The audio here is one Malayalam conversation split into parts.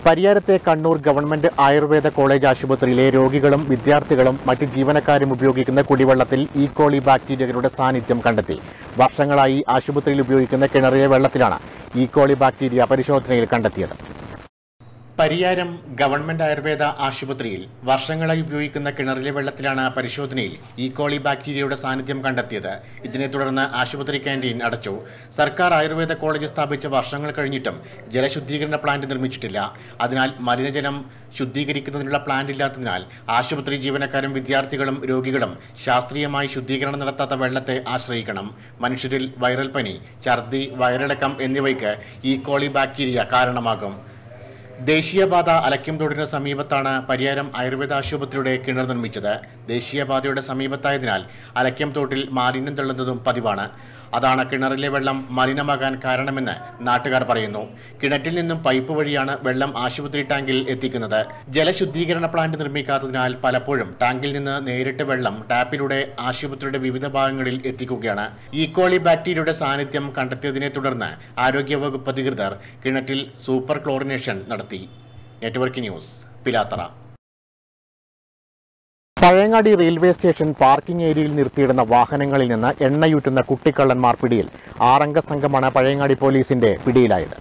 പരിയാരത്തെ കണ്ണൂർ ഗവൺമെന്റ് ആയുർവേദ കോളേജ് ആശുപത്രിയിലെ രോഗികളും വിദ്യാർത്ഥികളും മറ്റ് ജീവനക്കാരും ഉപയോഗിക്കുന്ന കുടിവെള്ളത്തിൽ ഈ കോളി ബാക്ടീരിയകളുടെ സാന്നിധ്യം കണ്ടെത്തി വർഷങ്ങളായി ആശുപത്രിയിൽ ഉപയോഗിക്കുന്ന കിണറിലെ വെള്ളത്തിലാണ് ഈ കോളി ബാക്ടീരിയ പരിശോധനയിൽ കണ്ടെത്തിയത് പരിയാരം ഗവൺമെന്റ് ആയുർവേദ ആശുപത്രിയിൽ വർഷങ്ങളായി ഉപയോഗിക്കുന്ന കിണറിലെ വെള്ളത്തിലാണ് പരിശോധനയിൽ ഈ കോളി ബാക്ടീരിയയുടെ സാന്നിധ്യം കണ്ടെത്തിയത് ഇതിനെ തുടർന്ന് ആശുപത്രി ക്യാൻറ്റീൻ അടച്ചു സർക്കാർ ആയുർവേദ കോളേജ് സ്ഥാപിച്ച വർഷങ്ങൾ കഴിഞ്ഞിട്ടും ജലശുദ്ധീകരണ പ്ലാന്റ് നിർമ്മിച്ചിട്ടില്ല അതിനാൽ മലിനജലം ശുദ്ധീകരിക്കുന്നതിനുള്ള പ്ലാന്റ് ഇല്ലാത്തതിനാൽ ആശുപത്രി ജീവനക്കാരും വിദ്യാർത്ഥികളും രോഗികളും ശാസ്ത്രീയമായി ശുദ്ധീകരണം നടത്താത്ത വെള്ളത്തെ ആശ്രയിക്കണം മനുഷ്യരിൽ വൈറൽ പനി ഛർദി വയറിളക്കം എന്നിവയ്ക്ക് ഈ കോളി ബാക്ടീരിയ കാരണമാകും ദേശീയപാത അലക്കിംതോടിന് സമീപത്താണ് പരിയാരം ആയുർവേദ ആശുപത്രിയുടെ കിണർ നിർമ്മിച്ചത് ദേശീയപാതയുടെ സമീപത്തായതിനാൽ അലക്യം തോട്ടിൽ മാലിന്യം തള്ളുന്നതും പതിവാണ് അതാണ് കിണറിലെ വെള്ളം മലിനമാകാൻ കാരണമെന്ന് നാട്ടുകാർ പറയുന്നു കിണറ്റിൽ നിന്നും പൈപ്പ് വഴിയാണ് വെള്ളം ആശുപത്രി ടാങ്കിൽ എത്തിക്കുന്നത് ജലശുദ്ധീകരണ പ്ലാന്റ് നിർമ്മിക്കാത്തതിനാൽ പലപ്പോഴും ടാങ്കിൽ നിന്ന് നേരിട്ട് വെള്ളം ടാപ്പിലൂടെ ആശുപത്രിയുടെ വിവിധ ഭാഗങ്ങളിൽ എത്തിക്കുകയാണ് ഈക്കോളി ബാക്ടീരിയയുടെ സാന്നിധ്യം കണ്ടെത്തിയതിനെ തുടർന്ന് ആരോഗ്യവകുപ്പ് അധികൃതർ കിണറ്റിൽ സൂപ്പർ ക്ലോറിനേഷൻ നടത്തി network news Pilathara Pazhayangadi railway station parking ഏരിയയിൽ നിർത്തിയിടുന്ന വാഹനങ്ങളിൽ നിന്ന് എണ്ണയൂറ്റുന്ന കുട്ടിക്കള്ളന്മാർ പിടിയിൽ ആറംഗ സംഘമാണ് പഴയങ്ങാടി പോലീസിന്റെ പിടിയിലായത്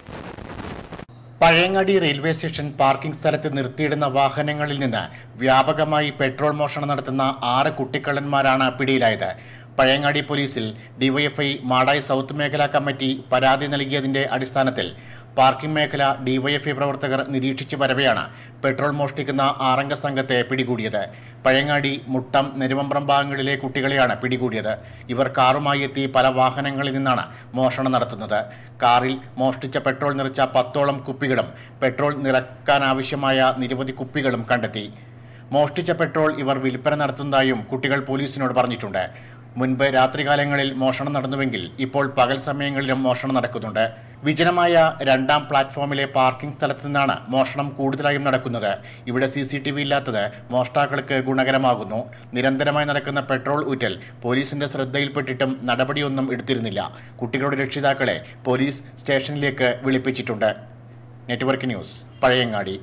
പഴയങ്ങാടി റെയിൽവേ സ്റ്റേഷൻ പാർക്കിംഗ് സ്ഥലത്ത് നിർത്തിയിടുന്ന വാഹനങ്ങളിൽ നിന്ന് വ്യാപകമായി പെട്രോൾ മോഷണം നടത്തുന്ന ആറ് കുട്ടിക്കള്ളന്മാരാണ് പിടിയിലായത് പഴയങ്ങാടി പോലീസിൽ ഡിവൈഎഫ്ഐ മാടായി സൗത്ത് മേഖലാ കമ്മിറ്റി പരാതി നൽകിയതിന്റെ അടിസ്ഥാനത്തിൽ പാർക്കിംഗ് മേഖല ഡിവൈഎഫ്ഐ പ്രവർത്തകർ നിരീക്ഷിച്ചു വരവെയാണ് പെട്രോൾ മോഷ്ടിക്കുന്ന ആറംഗ സംഘത്തെ പിടികൂടിയത് പഴയങ്ങാടി മുട്ടം നെരുവമ്പ്രം ഭാഗങ്ങളിലെ കുട്ടികളെയാണ് പിടികൂടിയത് ഇവർ കാറുമായി എത്തി പല വാഹനങ്ങളിൽ നിന്നാണ് മോഷണം നടത്തുന്നത് കാറിൽ മോഷ്ടിച്ച പെട്രോൾ നിറച്ച പത്തോളം കുപ്പികളും പെട്രോൾ നിറക്കാനാവശ്യമായ നിരവധി കുപ്പികളും കണ്ടെത്തി മോഷ്ടിച്ച പെട്രോൾ ഇവർ വിൽപ്പന നടത്തുന്നതായും കുട്ടികൾ പോലീസിനോട് പറഞ്ഞിട്ടുണ്ട് മുൻപ് രാത്രികാലങ്ങളിൽ മോഷണം നടന്നുവെങ്കിൽ ഇപ്പോൾ പകൽ സമയങ്ങളിലും മോഷണം നടക്കുന്നുണ്ട് വിജനമായ രണ്ടാം പ്ലാറ്റ്ഫോമിലെ പാർക്കിംഗ് സ്ഥലത്ത് നിന്നാണ് മോഷണം കൂടുതലായും നടക്കുന്നത് ഇവിടെ സി സി ടി വി ഇല്ലാത്തത് മോഷ്ടാക്കൾക്ക് ഗുണകരമാകുന്നു നിരന്തരമായി നടക്കുന്ന പെട്രോൾ ഊറ്റൽ പോലീസിന്റെ ശ്രദ്ധയിൽപ്പെട്ടിട്ടും നടപടിയൊന്നും എടുത്തിരുന്നില്ല കുട്ടികളുടെ രക്ഷിതാക്കളെ പോലീസ് സ്റ്റേഷനിലേക്ക് വിളിപ്പിച്ചിട്ടുണ്ട് നെറ്റ്വർക്ക് ന്യൂസ് പഴയങ്ങാടി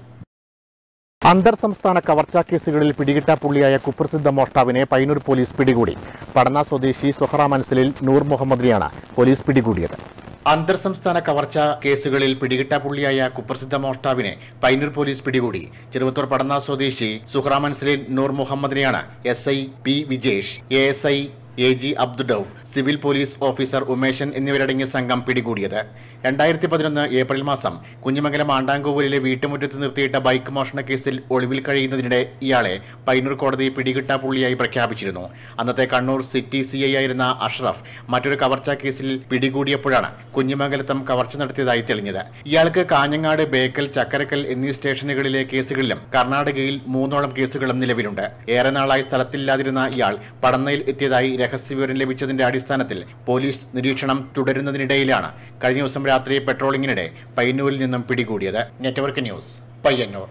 അന്തർ സംസ്ഥാന കവർച്ചാ കേസുകളിൽ പിടികിട്ട പുള്ളിയായ കുപ്രസിദ്ധ മോഷ്ടാവിനെ പൈനൂർ പോലീസ് പിടികൂടി പടന്ന സ്വദേശി സുഹറ മനസ്സിലിൽ നൂർ മുഹമ്മദിനെയാണ് പോലീസ് പിടികൂടിയത് അന്തർ സംസ്ഥാന കവർച്ചാ കേസുകളിൽ പിടികിട്ട പുള്ളിയായ കുപ്രസിദ്ധ മോഷ്ടാവിനെ പൈനൂർ പോലീസ് പിടികൂടി ചെറുവത്തൂർ പടന്ന സ്വദേശി സുഹറ മനസ്സിലിൽ നൂർ മുഹമ്മദിനെയാണ് S I P Vijesh A S I A G അബ്ദുഡൌ സിവിൽ പോലീസ് ഓഫീസർ ഉമേശൻ എന്നിവരടങ്ങിയ സംഘം പിടികൂടിയത് രണ്ടായിരത്തി പതിനൊന്ന് ഏപ്രിൽ മാസം കുഞ്ഞിമംഗലം ആണ്ടാങ്കൂവൂരിലെ വീട്ടുമുറ്റത്ത് നിർത്തിയിട്ട ബൈക്ക് മോഷണ കേസിൽ ഒളിവിൽ കഴിയുന്നതിനിടെ ഇയാളെ പൈനൂർ കോടതി പിടികിട്ട പുള്ളിയായി പ്രഖ്യാപിച്ചിരുന്നു അന്നത്തെ കണ്ണൂർ സിറ്റി സി ഐ ആയിരുന്ന അഷ്റഫ് മറ്റൊരു കവർച്ചാ കേസിൽ പിടികൂടിയപ്പോഴാണ് കുഞ്ഞിമംഗലത്തും കവർച്ച നടത്തിയതായി തെളിഞ്ഞത് ഇയാൾക്ക് കാഞ്ഞങ്ങാട് ബേക്കൽ ചക്കരക്കൽ എന്നീ സ്റ്റേഷനുകളിലെ കേസുകളിലും കർണാടകയിൽ മൂന്നോളം കേസുകളും നിലവിലുണ്ട് ഏറെ നാളായി സ്ഥലത്തില്ലാതിരുന്ന ഇയാൾ പടന്നയിൽ എത്തിയതായി രഹസ്യവിവരം ലഭിച്ചതിന്റെ അടിസ്ഥാനത്തിൽ പോലീസ് നിരീക്ഷണം തുടരുന്നതിനിടയിലാണ് കഴിഞ്ഞ ദിവസം രാത്രി പെട്രോളിംഗിനിടെ പയ്യന്നൂരിൽ നിന്നും പിടികൂടിയത് നെറ്റ്വർക്ക് ന്യൂസ് പയ്യന്നൂർ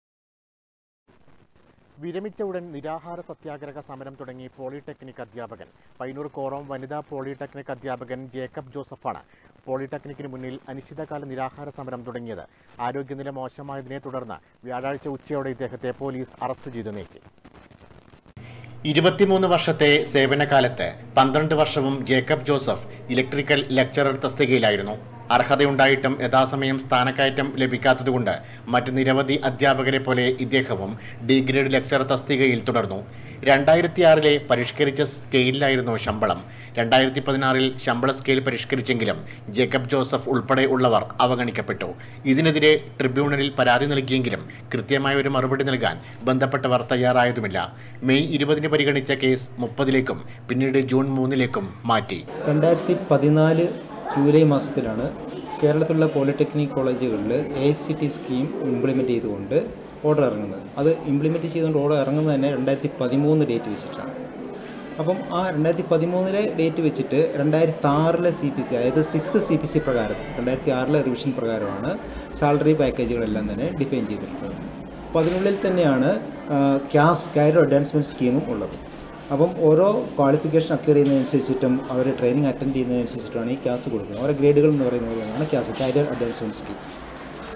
വിരമിച്ച ഉടൻ നിരാഹാര സത്യാഗ്രഹ സമരം തുടങ്ങി പോളിടെക്നിക് അധ്യാപകൻ പൈനൂർ കോറം വനിതാ പോളിടെക്നിക് അധ്യാപകൻ ജേക്കബ് ജോസഫാണ് പോളിടെക്നിക്കിന് മുന്നിൽ അനിശ്ചിതകാല നിരാഹാര സമരം തുടങ്ങിയത് ആരോഗ്യനില മോശമായതിനെ തുടർന്ന് വ്യാഴാഴ്ച ഉച്ചയോടെ ഇദ്ദേഹത്തെ പോലീസ് അറസ്റ്റ് ചെയ്തു നീക്കി ഇരുപത്തിമൂന്ന് വർഷത്തെ സേവനകാലത്ത് പന്ത്രണ്ട് വർഷവും ജേക്കബ് ജോസഫ് ഇലക്ട്രിക്കൽ ലെക്ചറർ തസ്തികയിലായിരുന്നു അർഹതയുണ്ടായിട്ടും യഥാസമയം സ്ഥാനക്കയറ്റം ലഭിക്കാത്തതുകൊണ്ട് മറ്റ് നിരവധി അധ്യാപകരെ പോലെ ഇദ്ദേഹവും ഡി ഗ്രേഡ് ലെക്ചർ തസ്തികയിൽ തുടർന്നു രണ്ടായിരത്തി ആറിലെ പരിഷ്കരിച്ച സ്കെയിലിലായിരുന്നു ശമ്പളം രണ്ടായിരത്തി പതിനാറിൽ ശമ്പള സ്കെയിൽ പരിഷ്കരിച്ചെങ്കിലും ജേക്കബ് ജോസഫ് ഉൾപ്പെടെ ഉള്ളവർ അവഗണിക്കപ്പെട്ടു ഇതിനെതിരെ ട്രിബ്യൂണലിൽ പരാതി നൽകിയെങ്കിലും കൃത്യമായ ഒരു മറുപടി നൽകാൻ ബന്ധപ്പെട്ടവർ തയ്യാറായതുമില്ല മെയ് ഇരുപതിന് പരിഗണിച്ച കേസ് മുപ്പതിലേക്കും പിന്നീട് ജൂൺ മൂന്നിലേക്കും മാറ്റി രണ്ടായിരത്തി പതിനാല് ജൂലൈ മാസത്തിലാണ് കേരളത്തിലുള്ള പോളിടെക്നിക് കോളേജുകളിൽ A C T scheme implement ചെയ്തുകൊണ്ട് ഓർഡർ ഇറങ്ങുന്നത് അത് ഇംപ്ലിമെൻറ്റ് ചെയ്തുകൊണ്ട് ഓർഡർ ഇറങ്ങുന്നത് തന്നെ രണ്ടായിരത്തി പതിമൂന്ന് ഡേറ്റ് വെച്ചിട്ടാണ് അപ്പം ആ രണ്ടായിരത്തി പതിമൂന്നിലെ ഡേറ്റ് വെച്ചിട്ട് രണ്ടായിരത്തി ആറിലെ സി പി സി അതായത് സിക്സ് സി പി സി പ്രകാരം രണ്ടായിരത്തി ആറിലെ റിവിഷൻ പ്രകാരമാണ് സാലറി പാക്കേജുകളെല്ലാം തന്നെ ഡിഫൈൻ ചെയ്തിട്ടുള്ളത് അപ്പോൾ അതിനുള്ളിൽ തന്നെയാണ് ക്യാസ് കാരിയർ അഡ്വാൻസ്മെൻറ്റ് സ്കീമും ഉള്ളത് അപ്പം ഓരോ ക്വാളിഫിക്കേഷൻ അക്വയർ ചെയ്യുന്നതനുസരിച്ചിട്ടും അവർ ട്രെയിനിങ് അറ്റൻഡ് ചെയ്യുന്നതനുസരിച്ചിട്ടാണ് ഈ ക്യാസ് കൊടുക്കുന്നത് ഓരോ ഗ്രേഡുകൾ എന്ന് പറയുന്ന പോലെയാണ് ക്യാസ് കാരിയർ അഡ്വാൻസ്മെൻറ്റ് സ്കീം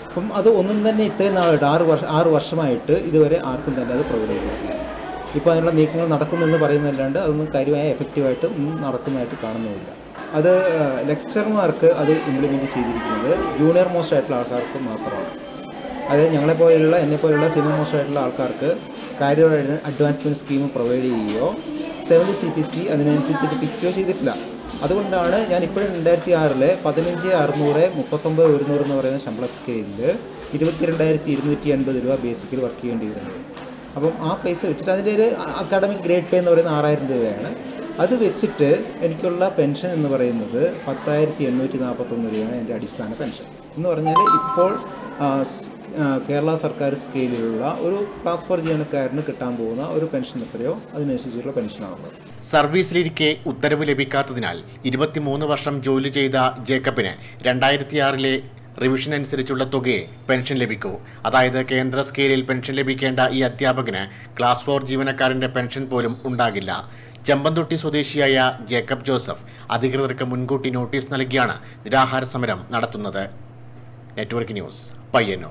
അപ്പം അത് ഒന്നും തന്നെ ഇത്രയും നാളായിട്ട് ആറ് വർഷം ആറ് വർഷമായിട്ട് ഇതുവരെ ആർക്കും തന്നെ അത് പ്രൊവൈഡ് ചെയ്തിട്ടില്ല ഇപ്പോൾ അതിനുള്ള നീക്കങ്ങൾ നടക്കുന്നെന്ന് പറയുന്നതല്ലാണ്ട് അതൊന്നും കാര്യമായ എഫക്റ്റീവായിട്ട് ഒന്നും നടക്കുന്നതായിട്ട് കാണുന്നുമില്ല അത് ലെക്ചർമാർക്ക് അത് ഇംപ്ലിമെൻറ്റ് ചെയ്തിരിക്കുന്നത് ജൂനിയർ മോസ്റ്റ് ആയിട്ടുള്ള ആൾക്കാർക്ക് മാത്രമാണ് അതായത് ഞങ്ങളെപ്പോലെയുള്ള എന്നെപ്പോലെയുള്ള സീനിയർ മോസ്റ്റ് ആയിട്ടുള്ള ആൾക്കാർക്ക് കാര്യമായ അഡ്വാൻസ്മെൻറ്റ് സ്കീം പ്രൊവൈഡ് ചെയ്യുകയോ സെവൻറ്റി സി പി സി അതിനനുസരിച്ചിട്ട് ഫിക്സോ ചെയ്തിട്ടില്ല അതുകൊണ്ടാണ് ഞാൻ ഇപ്പോഴും രണ്ടായിരത്തി ആറില് പതിനഞ്ച് അറുന്നൂറ് മുപ്പത്തൊമ്പത് ഒരുന്നൂറ് എന്ന് പറയുന്ന ശമ്പള സ്കെയിലിൽ ഇരുപത്തിരണ്ടായിരത്തി ഇരുന്നൂറ്റി എൺപത് രൂപ ബേസിക്കൽ വർക്ക് ചെയ്യേണ്ടി വരുന്നത് അപ്പം ആ പൈസ വെച്ചിട്ട് അതിൻ്റെ ഒരു അക്കാഡമിക് ഗ്രേഡ് പേ എന്ന് പറയുന്നത് ആറായിരം രൂപയാണ് അത് വെച്ചിട്ട് എനിക്കുള്ള പെൻഷൻ എന്ന് പറയുന്നത് പത്തായിരത്തി എണ്ണൂറ്റി നാൽപ്പത്തൊന്ന് രൂപയാണ് എൻ്റെ അടിസ്ഥാന പെൻഷൻ എന്ന് പറഞ്ഞാൽ ഇപ്പോൾ ആ, സ്- ആ, കേരള സർക്കാർ സ്കെയിലിലുള്ള ഒരു ക്ലാസ് ഫോർ ജീവനക്കാരന് കിട്ടാൻ പോകുന്ന ഒരു പെൻഷൻ എത്രയോ അതിനനുസരിച്ചുള്ള പെൻഷനാണുള്ളത് സർവീസിലിരിക്കെ ഉത്തരവ് ലഭിക്കാത്തതിനാൽ ഇരുപത്തിമൂന്ന് വർഷം ജോലി ചെയ്ത ജേക്കബിന് രണ്ടായിരത്തിയാറിലെ റിവിഷൻ അനുസരിച്ചുള്ള തുകയെ പെൻഷൻ ലഭിക്കൂ അതായത് കേന്ദ്ര സ്കെയിലിൽ പെൻഷൻ ലഭിക്കേണ്ട ഈ അധ്യാപകന് ക്ലാസ് ഫോർ ജീവനക്കാരന്റെ പെൻഷൻ പോലും ഉണ്ടാകില്ല ചെമ്പന്തൊട്ടി സ്വദേശിയായ ജേക്കബ് ജോസഫ് അധികൃതർക്ക് മുൻകൂട്ടി നോട്ടീസ് നൽകിയാണ് നിരാഹാര സമരം നടത്തുന്നത് നെറ്റ്വർക്ക് ന്യൂസ് പയ്യന്നൂർ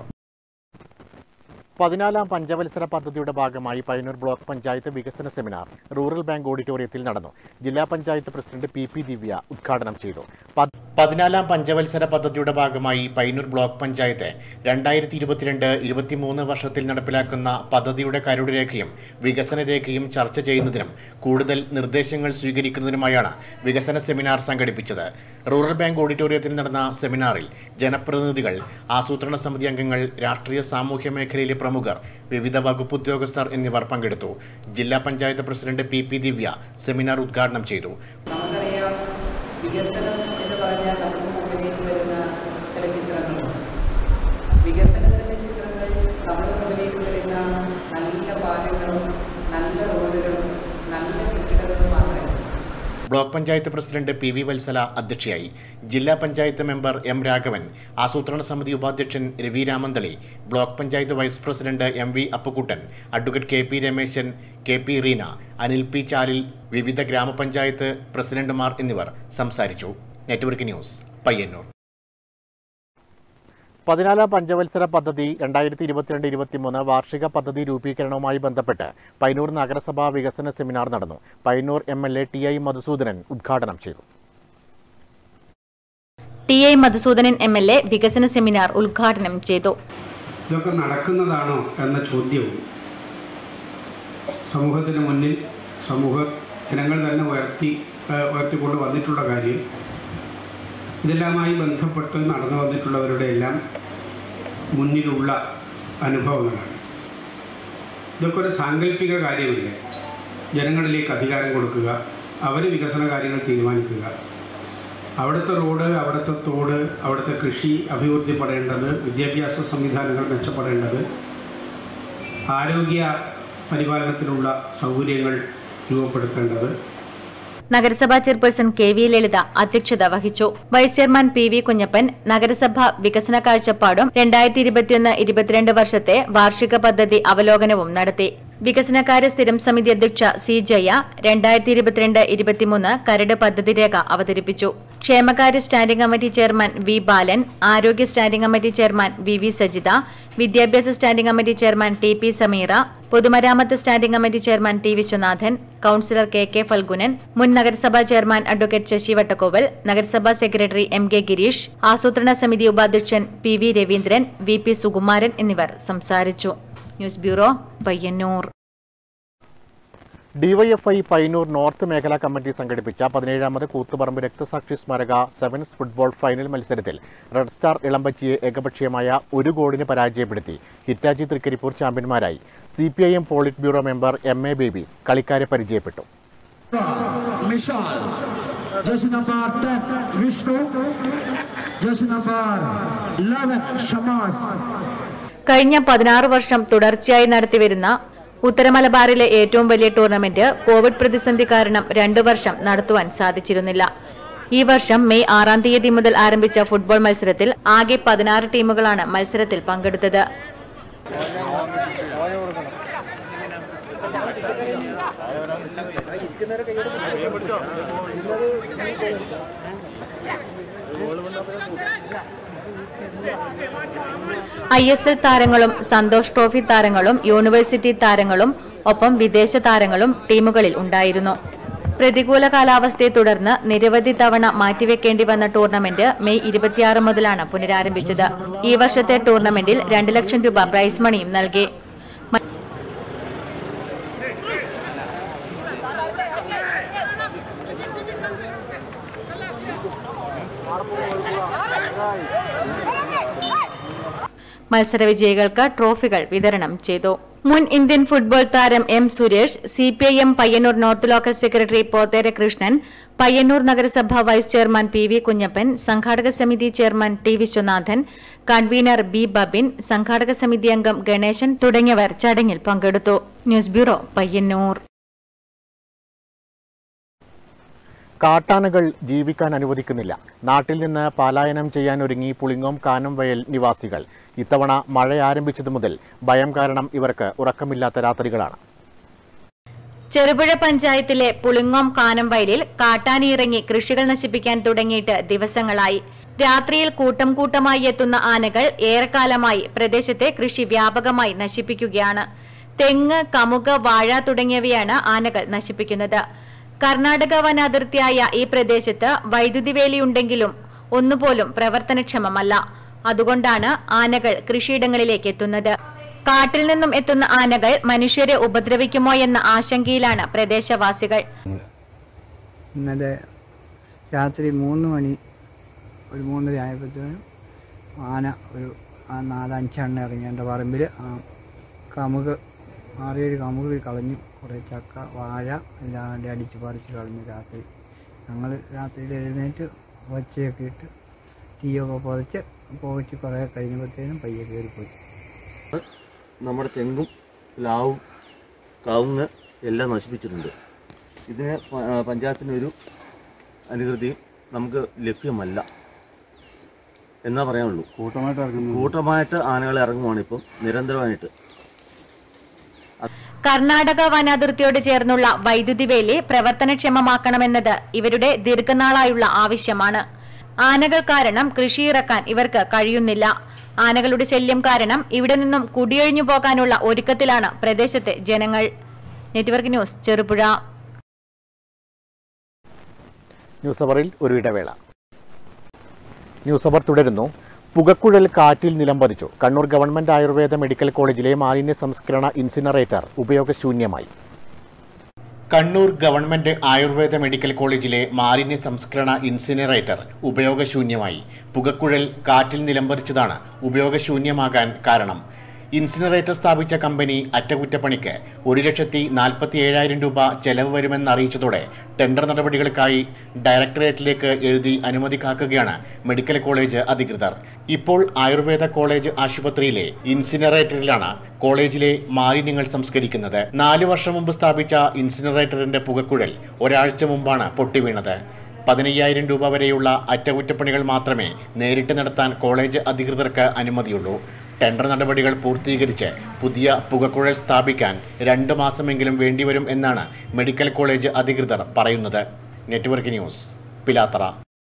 പതിനാലാം പഞ്ചവത്സര പദ്ധതിയുടെ ഭാഗമായി പയ്യന്നൂർ ബ്ലോക്ക് പഞ്ചായത്ത് വികസന സെമിനാർ റൂറൽ ബാങ്ക് ഓഡിറ്റോറിയത്തിൽ നടന്നു ജില്ലാ panchayat president P P Divya ഉദ്ഘാടനം ചെയ്തു പ- പതിനാലാം പഞ്ചവത്സര പദ്ധതിയുടെ ഭാഗമായി പയ്യന്നൂർ ബ്ലോക്ക് പഞ്ചായത്ത് രണ്ടായിരത്തി ഇരുപത്തിരണ്ട് ഇരുപത്തിമൂന്ന് വർഷത്തിൽ നടപ്പിലാക്കുന്ന പദ്ധതിയുടെ കരട് രേഖയും വികസന രേഖയും ചർച്ച ചെയ്യുന്നതിനും കൂടുതൽ നിർദ്ദേശങ്ങൾ സ്വീകരിക്കുന്നതിനുമായാണ് വികസന സെമിനാർ സംഘടിപ്പിച്ചത് റൂറൽ ബാങ്ക് ഓഡിറ്റോറിയത്തിൽ നടന്ന സെമിനാറിൽ ജനപ്രതിനിധികൾ ആസൂത്രണ സമിതി അംഗങ്ങൾ രാഷ്ട്രീയ സാമൂഹ്യ മേഖലയിലെ പ്രമുഖർ വിവിധ വകുപ്പ് ഉദ്യോഗസ്ഥർ എന്നിവർ പങ്കെടുത്തു ജില്ലാ panchayat president P P Divya seminar ഉദ്ഘാടനം ചെയ്തു നമുക്കറിയാം വികസനം എന്ന് പറഞ്ഞാൽ നമുക്ക് മുമ്പിലേക്ക് വരുന്ന ചില ചിത്രങ്ങളുണ്ട് വികസനത്തിൻ്റെ ചിത്രങ്ങൾ നമ്മുടെ മുമ്പിലേക്ക് വരുന്ന നല്ല പാലങ്ങളും നല്ല റോഡുകളും നല്ല കെട്ടിടങ്ങളും മാത്രമേ block panchayat president P V Vatsala അധ്യക്ഷയായി ജില്ലാ പഞ്ചായത്ത് മെമ്പർ എം രാഘവൻ ആസൂത്രണ സമിതി ഉപാധ്യക്ഷൻ Ravi Ramanthali block panchayat vice president M V Appukuttan advocate K P Rameshan K P Reena Anil P Chalil വിവിധ ഗ്രാമപഞ്ചായത്ത് പ്രസിഡന്റുമാർ എന്നിവർ സംസാരിച്ചു നെറ്റ്വർക്ക് ന്യൂസ് പയ്യന്നൂർ പതിനാലാം പഞ്ചവത്സര പദ്ധതി രണ്ടായിരത്തി ഇരുപത്തിരണ്ട് ഇരുപത്തിമൂന്ന് വാർഷിക പദ്ധതി രൂപീകരണവുമായി ബന്ധപ്പെട്ട് പയ്യന്നൂർ നഗരസഭാ വികസന സെമിനാർ നടന്നു Payyanur M L A T I Madhusudanan ഉദ്ഘാടനം ചെയ്തു T I Madhusudanan M L A വികസന സെമിനാർ ഉദ്ഘാടനം ചെയ്തു ഇതൊക്കെ നടക്കുന്നതാണോ എന്ന ചോദ്യവും സമൂഹത്തിന് മുന്നിൽ സമൂഹ ജനങ്ങൾ തന്നെ ഉയർത്തി ഏഹ് ഉയർത്തിക്കൊണ്ട് വന്നിട്ടുള്ള കാര്യം ഇതെല്ലാമായി ബന്ധപ്പെട്ട് നടന്നു വന്നിട്ടുള്ളവരുടെ എല്ലാം മുന്നിലുള്ള അനുഭവങ്ങളാണ് ഇതൊക്കെ ഒരു സാങ്കല്പിക കാര്യമല്ലേ ജനങ്ങളിലേക്ക് അധികാരം കൊടുക്കുക അവർ വികസന കാര്യങ്ങൾ തീരുമാനിക്കുക അവിടുത്തെ റോഡ് അവിടുത്തെ തോട് അവിടുത്തെ കൃഷി അഭിവൃദ്ധിപ്പെടേണ്ടത് വിദ്യാഭ്യാസ സംവിധാനങ്ങൾ മെച്ചപ്പെടേണ്ടത് ആരോഗ്യ പരിപാലനത്തിനുള്ള സൗകര്യങ്ങൾ രൂപപ്പെടുത്തേണ്ടത് നഗരസഭാ ചെയർപേഴ്സൺ കെ വി ലളിത അധ്യക്ഷത വഹിച്ചു vice chairman P V Kunhappan നഗരസഭ വികസന കാഴ്ചപ്പാടും രണ്ടായിരത്തി ഇരുപത്തിയൊന്ന് ഇരുപത്തിരണ്ട് വർഷത്തെ വാർഷിക പദ്ധതി അവലോകനവും നടത്തി വികസനകാര്യ സ്ഥിരം സമിതി അധ്യക്ഷ സി ജയ രണ്ടായിരത്തി ഇരുപത്തിരണ്ട് ഇരുപത്തിമൂന്ന് കരട് പദ്ധതി രേഖ അവതരിപ്പിച്ചു ക്ഷേമകാര്യ standing committee chairman V Balan ആരോഗ്യ standing committee chairman V V Sajitha വിദ്യാഭ്യാസ standing committee chairman T P Sameera പൊതുമരാമത്ത് standing committee chairman T Viswanathan councillor K K Phalgunan മുൻ നഗരസഭാ ചെയർമാൻ അഡ്വക്കേറ്റ് ശശി വട്ടക്കോവൽ നഗരസഭാ സെക്രട്ടറി എം കെ ഗിരീഷ് ആസൂത്രണ സമിതി ഉപാധ്യക്ഷൻ P V Raveendran V P Sukumaran എന്നിവർ സംസാരിച്ചു news bureau Payyanur DYFI Payyanur north മേഖലാ കമ്മിറ്റി സംഘടിപ്പിച്ച പതിനേഴാമത് കൂത്തുപറമ്പ് രക്തസാക്ഷി സ്മാരക സെവൻസ് ഫുട്ബോൾ ഫൈനൽ മത്സരത്തിൽ റെഡ് സ്റ്റാർ ഇളമ്പച്ചിയെ ഏകപക്ഷീയമായ ഒരു ഗോളിന് പരാജയപ്പെടുത്തി ഹിറ്റാച്ചി തൃക്കരിപ്പൂർ ചാമ്പ്യന്മാരായി C P I M polit bureau member M A Baby കളിക്കാരെ പരിചയപ്പെട്ടു Mishal. Jersey number 10, Vishnu. Jersey number 11, Shamas. കഴിഞ്ഞ പതിനാറ് വർഷം തുടർച്ചയായി നടത്തിവരുന്ന ഉത്തരമലബാറിലെ ഏറ്റവും വലിയ ടൂർണമെന്റ് കോവിഡ് പ്രതിസന്ധി കാരണം രണ്ടു വർഷം നടത്തുവാൻ സാധിച്ചിരുന്നില്ല ഈ വർഷം മെയ് ആറാം തീയതി മുതൽ ആരംഭിച്ച ഫുട്ബോൾ മത്സരത്തിൽ ആകെ പതിനാറ് ടീമുകളാണ് മത്സരത്തിൽ പങ്കെടുത്തത് ഐ എസ് എൽ താരങ്ങളും സന്തോഷ് ട്രോഫി താരങ്ങളും യൂണിവേഴ്സിറ്റി താരങ്ങളും ഒപ്പം വിദേശ താരങ്ങളും ടീമുകളിൽ ഉണ്ടായിരുന്നു പ്രതികൂല കാലാവസ്ഥയെ തുടർന്ന് നിരവധി തവണ മാറ്റിവെക്കേണ്ടി വന്ന ടൂർണമെന്റ് മെയ് ഇരുപത്തിയാറ് മുതലാണ് പുനരാരംഭിച്ചത് ഈ വർഷത്തെ ടൂർണമെന്റിൽ രണ്ട് ലക്ഷം രൂപ പ്രൈസ് മണിയും നൽകി മത്സര വിജയികൾക്ക് ട്രോഫികൾ വിതരണം ചെയ്തു മുൻ ഇന്ത്യൻ ഫുട്ബോൾ താരം M Suresh C P I M Payyanur north local secretary Pothera Krishnan Payyanur നഗരസഭ vice chairman P V Kunhappan സംഘാടക സമിതി chairman T Viswanathan convener B Babin സംഘാടക സമിതി അംഗം ഗണേശൻ തുടങ്ങിയവർ ചടങ്ങിൽ പങ്കെടുത്തു ന്യൂസ് ബ്യൂറോ പയ്യന്നൂർ കാട്ടാനകൾ ജീവിക്കാൻ അനുവദിക്കുന്നില്ല നാട്ടിൽ നിന്ന് പലായനം ചെയ്യാൻ ഒരുങ്ങി പുളിങ്ങോം കാനം വയൽ നിവാസികൾ ഇത്തവണ മഴ ആരംഭിച്ചതു മുതൽ ഭയം കാരണം ഇവർക്ക് ഉറക്കമില്ലാത്ത രാത്രികളാണ് ചെറുപുഴ പഞ്ചായത്തിലെ പുളിങ്ങോം കാനംവയലിൽ കാട്ടാനിയിറങ്ങി കൃഷികൾ നശിപ്പിക്കാൻ തുടങ്ങിയിട്ട് ദിവസങ്ങളായി രാത്രിയിൽ കൂട്ടം കൂട്ടമായി എത്തുന്ന ആനകൾ ഏറെക്കാലമായി പ്രദേശത്തെ കൃഷി വ്യാപകമായി നശിപ്പിക്കുകയാണ് തെങ്ങ് കമുക വാഴ തുടങ്ങിയവയാണ് ആനകൾ നശിപ്പിക്കുന്നത് കർണാടക വനാതിർത്തിയായ ഈ പ്രദേശത്ത് വൈദ്യുതി വേലിയുണ്ടെങ്കിലും ഒന്നുപോലും പ്രവർത്തനക്ഷമമല്ല അതുകൊണ്ടാണ് ആനകൾ കൃഷിയിടങ്ങളിലേക്ക് എത്തുന്നത് കാട്ടിൽ നിന്നും എത്തുന്ന ആനകൾ മനുഷ്യരെ ഉപദ്രവിക്കുമോ എന്ന ആശങ്കയിലാണ് പ്രദേശവാസികൾ ഇന്നലെ രാത്രി മൂന്ന് മണി ഒരു മൂന്നര ആയപ്പോഴത്തേനും ആന ഒരു ആ നാലഞ്ചെണ്ണ ഇറങ്ങി എൻ്റെ പറമ്പിൽ ആ കമുക് ആറേഴ് കമുക് കളഞ്ഞു കുറേ ചക്ക വാഴ എല്ലാം കൂടി അടിച്ച് പറിച്ച് കളഞ്ഞു രാത്രി ഞങ്ങൾ രാത്രിയിൽ എഴുന്നേറ്റ് ഒച്ചയൊക്കെ ഇട്ട് തീയൊക്കെ പുതച്ച് പുകച്ച് കുറേ കഴിഞ്ഞപ്പോഴത്തേനും പയ്യെ കയറിപ്പോയി നമ്മുടെ തെങ്ങും പ്ലാവും കവുങ്ങ് എല്ലാം നശിപ്പിച്ചിട്ടുണ്ട് ഇതിന് പ- ആ, പഞ്ചായത്തിനൊരു അനുകൃതിയും നമുക്ക് ലഭ്യമല്ല എന്നാ പറയാനുള്ളൂ കൂട്ടമായിട്ട് ഇറങ്ങുന്നു കൂട്ടമായിട്ട് ആനകൾ ഇറങ്ങുവാണ് ഇപ്പം നിരന്തരമായിട്ട് കർണാടക വനാതിർത്തിയോട് ചേർന്നുള്ള വൈദ്യുതി വേലി പ്രവർത്തനക്ഷമമാക്കണമെന്നത് ഇവരുടെ ദീർഘനാളായുള്ള ആവശ്യമാണ് ആനകൾ കാരണം കൃഷി ഇറക്കാൻ ഇവർക്ക് കഴിയുന്നില്ല ആനകളുടെ ശല്യം കാരണം ഇവിടെ നിന്നും കുടിയൊഴിഞ്ഞു പോകാനുള്ള ഒരുക്കത്തിലാണ് പ്രദേശത്തെ ജനങ്ങൾ നെറ്റ്വർക്ക് ന്യൂസ് ചെറുപുഴ ന്യൂസ് അവറിൽ ഒരു ഇടവേള ന്യൂസ് അവർ തുടരുന്നു പുകക്കുഴൽ കാറ്റിൽ നിലംപതിച്ചു കണ്ണൂർ ഗവൺമെന്റ് ആയുർവേദ മെഡിക്കൽ കോളേജിലെ മാലിന്യ സംസ്കരണ ഇൻസിനറേറ്റർ ഉപയോഗശൂന്യമായി കണ്ണൂർ ഗവൺമെന്റ് ആയുർവേദ മെഡിക്കൽ കോളേജിലെ മാലിന്യ സംസ്കരണ ഇൻസിനറേറ്റർ ഉപയോഗശൂന്യമായി പുകക്കുഴൽ കാറ്റിൽ നിലംപതിച്ചതാണ് ഉപയോഗശൂന്യമാകാൻ കാരണം ഇൻസിനറേറ്റർ സ്ഥാപിച്ച കമ്പനി അറ്റകുറ്റപ്പണിക്ക് ഒരു ലക്ഷത്തി നാൽപ്പത്തി ഏഴായിരം രൂപ ചെലവ് വരുമെന്ന് അറിയിച്ചതോടെ ടെൻഡർ നടപടികൾക്കായി ഡയറക്ടറേറ്റിലേക്ക് എഴുതി അനുമതി കാക്കുകയാണ് മെഡിക്കൽ കോളേജ് അധികൃതർ ഇപ്പോൾ ആയുർവേദ കോളേജ് ആശുപത്രിയിലെ ഇൻസിനറേറ്ററിലാണ് കോളേജിലെ മാലിന്യങ്ങൾ സംസ്കരിക്കുന്നത് നാല് വർഷം മുമ്പ് സ്ഥാപിച്ച ഇൻസിനറേറ്ററിന്റെ പുകക്കുഴൽ ഒരാഴ്ച മുമ്പാണ് പൊട്ടിവീണത് പതിനയ്യായിരം രൂപ വരെയുള്ള അറ്റകുറ്റപ്പണികൾ മാത്രമേ നേരിട്ട് നടത്താൻ കോളേജ് അധികൃതർക്ക് അനുമതിയുള്ളൂ ടെൻഡർ നടപടികൾ പൂർത്തീകരിച്ച് പുതിയ പുകക്കുഴൽ സ്ഥാപിക്കാൻ രണ്ട് മാസമെങ്കിലും വേണ്ടിവരും എന്നാണ് മെഡിക്കൽ കോളേജ് അധികൃതർ പറയുന്നത് നെറ്റ്വർക്ക് ന്യൂസ് പിലാത്തറ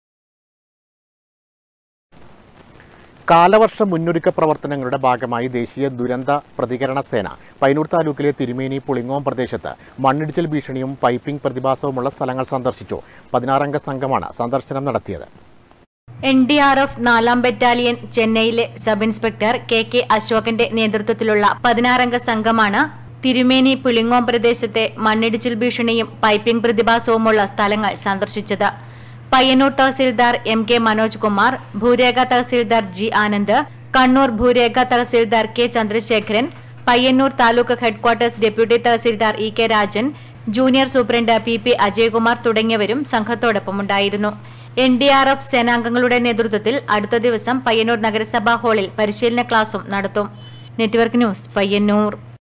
കാലവർഷ മുന്നൊരുക്ക പ്രവർത്തനങ്ങളുടെ ഭാഗമായി ദേശീയ ദുരന്ത പ്രതികരണ സേന പൈനൂർ താലൂക്കിലെ തിരുമേനി പുളിങ്ങോം പ്രദേശത്ത് മണ്ണിടിച്ചിൽ ഭീഷണിയും പൈപ്പിംഗ് പ്രതിഭാസവുമുള്ള സ്ഥലങ്ങൾ സന്ദർശിച്ചു പതിനാറംഗ സംഘമാണ് സന്ദർശനം നടത്തിയത് എൻ ഡി ആർ എഫ് നാലാം ബറ്റാലിയൻ ചെന്നൈയിലെ സബ് ഇൻസ്പെക്ടർ കെ കെ അശോകന്റെ നേതൃത്വത്തിലുള്ള പതിനാറംഗ സംഘമാണ് തിരുമേനി പുളിങ്ങോം പ്രദേശത്തെ മണ്ണിടിച്ചിൽ ഭീഷണിയും പൈപ്പിംഗ് പ്രതിഭാസവുമുള്ള സ്ഥലങ്ങൾ സന്ദർശിച്ചത് പയ്യന്നൂർ തഹസിൽദാർ എം കെ മനോജ് കുമാർ ഭൂരേഖ തഹസിൽദാർ ജി ആനന്ദ് കണ്ണൂർ ഭൂരേഖ tahsildar K Chandrasekharan Payyanur taluk headquarters deputy tahsildar E K Rajan junior superintendent P P Ajayakumar തുടങ്ങിയവരും സംഘത്തോടൊപ്പമുണ്ടായിരുന്നു എൻ ഡി ആർ എഫ് സേനാംഗങ്ങളുടെ നേതൃത്വത്തിൽ അടുത്ത ദിവസം പയ്യന്നൂർ നഗരസഭാ ഹാളിൽ പരിശീലന ക്ലാസും നടത്തും network news Payyanur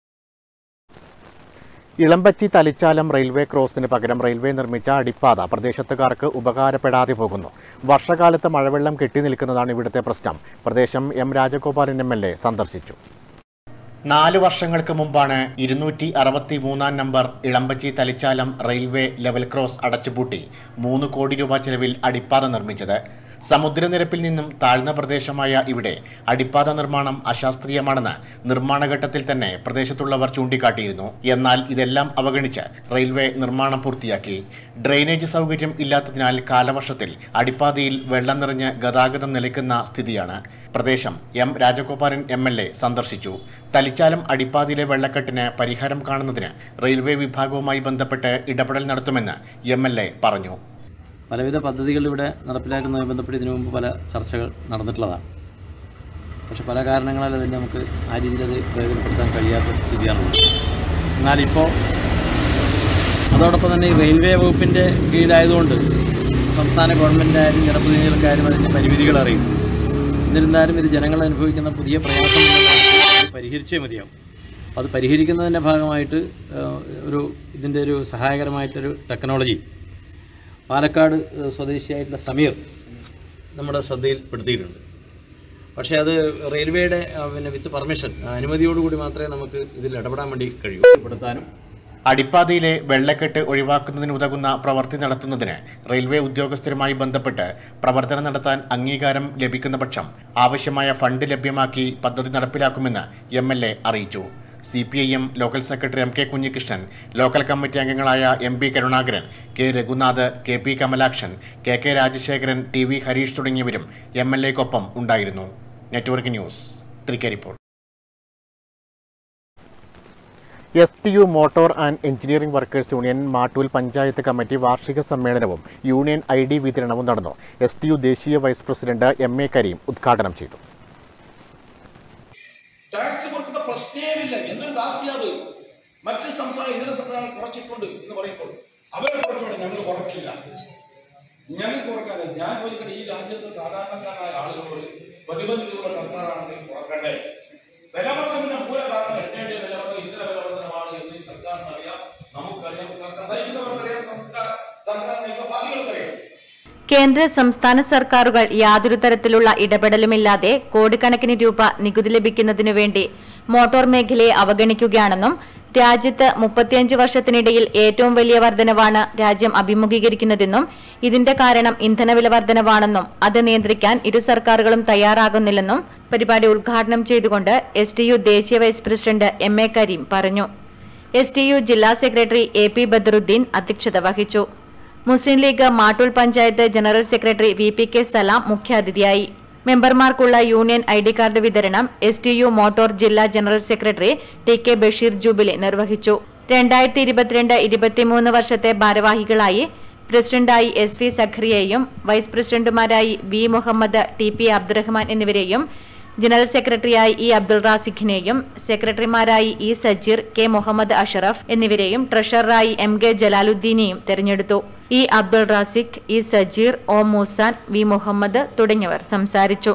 Elambachi Thalichalam railway ക്രോസിന് പകരം റെയിൽവേ നിർമ്മിച്ച അടിപ്പാത പ്രദേശത്തുകാർക്ക് ഉപകാരപ്പെടാതെ പോകുന്നു വർഷകാലത്ത് മഴവെള്ളം കെട്ടിനിൽക്കുന്നതാണ് ഇവിടുത്തെ പ്രശ്നം പ്രദേശം M Rajagopalan M L A സന്ദർശിച്ചു നാല് വർഷങ്ങൾക്ക് മുമ്പാണ് ഇരുന്നൂറ്റി അറുപത്തി മൂന്നാം number Elambachi Thalichalam railway level cross അടച്ചുപൂട്ടി മൂന്ന് കോടി രൂപ ചെലവിൽ അടിപ്പാത നിർമ്മിച്ചത് സമുദ്രനിരപ്പിൽ നിന്നും താഴ്ന്ന പ്രദേശമായ ഇവിടെ അടിപ്പാത നിർമ്മാണം അശാസ്ത്രീയമാണെന്ന് നിർമ്മാണഘട്ടത്തിൽ തന്നെ പ്രദേശത്തുള്ളവർ ചൂണ്ടിക്കാട്ടിയിരുന്നു എന്നാൽ ഇതെല്ലാം അവഗണിച്ച് റെയിൽവേ നിർമ്മാണം പൂർത്തിയാക്കി ഡ്രെയിനേജ് സൗകര്യം ഇല്ലാത്തതിനാൽ കാലവർഷത്തിൽ അടിപ്പാതയിൽ വെള്ളം നിറഞ്ഞ് ഗതാഗതം നിലയ്ക്കുന്ന സ്ഥിതിയാണ് പ്രദേശം M Rajagopalan M L A സന്ദർശിച്ചു തലിച്ചാലം അടിപ്പാതയിലെ വെള്ളക്കെട്ടിന് പരിഹാരം കാണുന്നതിന് റെയിൽവേ വിഭാഗവുമായി ബന്ധപ്പെട്ട് ഇടപെടൽ നടത്തുമെന്ന് എം എൽ എ പറഞ്ഞു പലവിധ പദ്ധതികൾ ഇവിടെ നടപ്പിലാക്കുന്നതുമായി ബന്ധപ്പെട്ട് ഇതിനു മുമ്പ് പല ചർച്ചകൾ നടന്നിട്ടുള്ളതാണ് പക്ഷെ പല കാരണങ്ങളാൽ അതിന് നമുക്ക് ആ രീതിയിൽ അത് പ്രയോജനപ്പെടുത്താൻ കഴിയാത്ത സ്ഥിതിയാണുള്ളത് എന്നാലിപ്പോൾ അതോടൊപ്പം തന്നെ ഈ റെയിൽവേ വകുപ്പിൻ്റെ കീഴിലായതുകൊണ്ട് സംസ്ഥാന ഗവൺമെൻറ്റായാലും ജനപ്രതിനിധികൾക്കായാലും അതിൻ്റെ പരിമിതികൾ അറിയും എന്നിരുന്നാലും ഇത് ജനങ്ങൾ അനുഭവിക്കുന്ന പുതിയ പ്രയാസം ഇത് പരിഹരിച്ചേ മതിയാവും അപ്പോൾ അത് പരിഹരിക്കുന്നതിൻ്റെ ഭാഗമായിട്ട് ഏഹ്, ഒരു ഇതിൻ്റെ ഒരു സഹായകരമായിട്ടൊരു ടെക്നോളജി പാലക്കാട് ഏഹ്, സ്വദേശിയായിട്ടുള്ള സമീർ നമ്മുടെ ശ്രദ്ധയിൽപ്പെടുത്തിയിട്ടുണ്ട് പക്ഷേ അത് റെയിൽവേയുടെ ആ, പിന്നെ വിത്ത് പെർമിഷൻ അനുമതിയോടുകൂടി മാത്രമേ നമുക്ക് ഇതിൽ ഇടപെടാൻ വേണ്ടി കഴിയൂ പെടുത്താനും അടിപ്പാതയിലെ വെള്ളക്കെട്ട് ഒഴിവാക്കുന്നതിന് ഉതകുന്ന പ്രവൃത്തി നടത്തുന്നതിന് റെയിൽവേ ഉദ്യോഗസ്ഥരുമായി ബന്ധപ്പെട്ട് പ്രവർത്തനം നടത്താൻ അംഗീകാരം ലഭിക്കുന്ന പക്ഷം ആവശ്യമായ ഫണ്ട് ലഭ്യമാക്കി പദ്ധതി നടപ്പിലാക്കുമെന്ന് എം എൽ എ അറിയിച്ചു C P I M local secretary M K Kunhikrishnan local committee അംഗങ്ങളായ M P Karunakaran K Raghunath K P Kamalakshan K K Rajasekharan T V Harish തുടങ്ങിയവരും എം എൽ എക്കൊപ്പം ഉണ്ടായിരുന്നു network news Thrikaripur S T U motor and engineering workers union Mattool panchayat committee വാർഷിക സമ്മേളനവും യൂണിയൻ ഐ ഡി വിതരണവും നടന്നു എസ് ടി യു ദേശീയ vice president M A Kareem ഉദ്ഘാടനം ചെയ്തു ടാക്സ് കൊടുക്കുന്ന പ്രശ്നേമില്ല എന്തൊരു ദാസ്തിയാ അത് മറ്റ് സംസ്ഥാന ഇതര സംസ്ഥാനങ്ങൾ കുറച്ചിട്ടുണ്ട് എന്ന് പറയുമ്പോൾ അവരെ കുറച്ചുകൊണ്ട് ഞങ്ങൾ കുറയ്ക്കില്ല ഞങ്ങൾ കുറക്കാതെ ഞാൻ ചോദിക്കട്ടെ ഈ രാജ്യത്ത് സാധാരണക്കാരായ ആളുകളോട് പ്രതിബദ്ധതയുള്ള സർക്കാരാണെങ്കിൽ കുറക്കണ്ടേ വിലവർദ്ധന മൂല കാരണം എണ്ണയുടെ വിലവർദ്ധന ഇതര വിലവർദ്ധനമാണ് എന്ന് ഈ സർക്കാരിന് അറിയാം നമുക്കറിയാം സർക്കാർ നയിക്കുന്നവർക്കറിയാം സർക്കാർ സർക്കാർ നയിക്കുന്ന പാർട്ടികൾക്കറിയാം കേന്ദ്ര സംസ്ഥാന സർക്കാരുകൾ യാതൊരു തരത്തിലുള്ള ഇടപെടലുമില്ലാതെ കോടിക്കണക്കിന് രൂപ നികുതി ലഭിക്കുന്നതിനു വേണ്ടി മോട്ടോർ മേഖലയെ അവഗണിക്കുകയാണെന്നും രാജ്യത്ത് മുപ്പത്തിയഞ്ച് വർഷത്തിനിടയിൽ ഏറ്റവും വലിയ വർധനവാണ് രാജ്യം അഭിമുഖീകരിക്കുന്നതെന്നും ഇതിന്റെ കാരണം ഇന്ധനവില വർധനവാണെന്നും അത് നിയന്ത്രിക്കാൻ ഇരു സർക്കാരുകളും തയ്യാറാകുന്നില്ലെന്നും പരിപാടി ഉദ്ഘാടനം ചെയ്തുകൊണ്ട് എസ് ടി യു ദേശീയ vice president M A Kareem പറഞ്ഞു എസ് ടി യു ജില്ലാ സെക്രട്ടറി എ പി ബദറുദ്ദീൻ അധ്യക്ഷത വഹിച്ചു Muslim League Mattool panchayat general secretary V P K Salam മുഖ്യാതിഥിയായി മെമ്പർമാർക്കുള്ള യൂണിയൻ ഐ ഡി കാർഡ് വിതരണം എസ് ടി യു മോട്ടോർ ജില്ലാ general secretary T K Basheer jubilee നിർവഹിച്ചു രണ്ടായിരത്തി ഇരുപത്തിരണ്ട് ഇരുപത്തിമൂന്ന് വർഷത്തെ ഭാരവാഹികളായി പ്രസിഡന്റായി എസ് വി സഖറിയെയും വൈസ് പ്രസിഡന്റുമാരായി V Muhammad T P Abdurahman എന്നിവരെയും ജനറൽ സെക്രട്ടറിയായി ഇ അബ്ദുൾ റാസിഖിനെയും സെക്രട്ടറിമാരായി ഇ സജീർ കെ മുഹമ്മദ് അഷറഫ് എന്നിവരെയും ട്രഷററായി എം കെ ജലാലുദ്ദീനെയും തെരഞ്ഞെടുത്തു E Abdul Rasiq E Sajeer O Moosan V Muhammad തുടങ്ങിയവർ സംസാരിച്ചു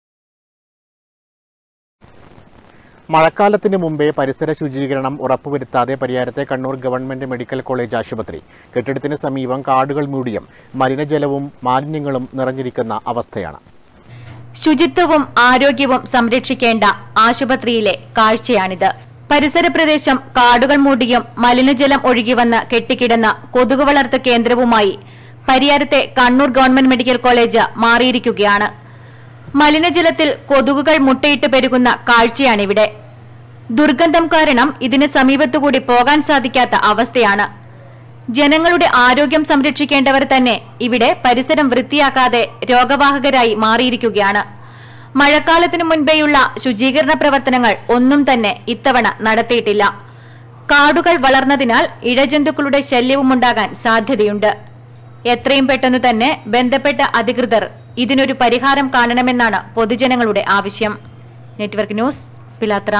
മഴക്കാലത്തിന് മുമ്പേ പരിസര ശുചീകരണം ഉറപ്പുവരുത്താതെ പരിയാരത്തെ കണ്ണൂർ ഗവൺമെന്റ് മെഡിക്കൽ കോളേജ് ആശുപത്രി കെട്ടിടത്തിന് സമീപം കാടുകൾ മൂടിയും മലിനജലവും മാലിന്യങ്ങളും നിറഞ്ഞിരിക്കുന്ന അവസ്ഥയാണ് ശുചിത്വവും ആരോഗ്യവും സംരക്ഷിക്കേണ്ട ആശുപത്രിയിലെ കാഴ്ചയാണിത് പരിസര പ്രദേശം കാടുകൾ മൂടിയും മലിനജലം ഒഴുകിവന്ന് കെട്ടിക്കിടന്ന കൊതുക് വളർത്ത് കേന്ദ്രവുമായി പരിയാരത്തെ കണ്ണൂർ ഗവൺമെന്റ് മെഡിക്കൽ കോളേജ് മാറിയിരിക്കുകയാണ് മലിനജലത്തിൽ കൊതുകുകൾ മുട്ടയിട്ട് പെരുകുന്ന കാഴ്ചയാണിവിടെ ദുർഗന്ധം കാരണം ഇതിന് സമീപത്തുകൂടി പോകാൻ സാധിക്കാത്ത അവസ്ഥയാണ് ജനങ്ങളുടെ ആരോഗ്യം സംരക്ഷിക്കേണ്ടവർ തന്നെ ഇവിടെ പരിസരം വൃത്തിയാക്കാതെ രോഗവാഹകരായി മാറിയിരിക്കുകയാണ് മഴക്കാലത്തിനു മുൻപേയുള്ള ശുചീകരണ പ്രവർത്തനങ്ങൾ ഒന്നും തന്നെ ഇത്തവണ നടത്തിയിട്ടില്ല കാടുകൾ വളർന്നതിനാൽ ഇഴജന്തുക്കളുടെ ശല്യവുമുണ്ടാകാൻ സാധ്യതയുണ്ട് എത്രയും പെട്ടെന്ന് തന്നെ ബന്ധപ്പെട്ട അധികൃതർ ഇതിനൊരു പരിഹാരം കാണണമെന്നാണ് പൊതുജനങ്ങളുടെ ആവശ്യം നെറ്റ്വർക്ക് ന്യൂസ് പിലാത്ര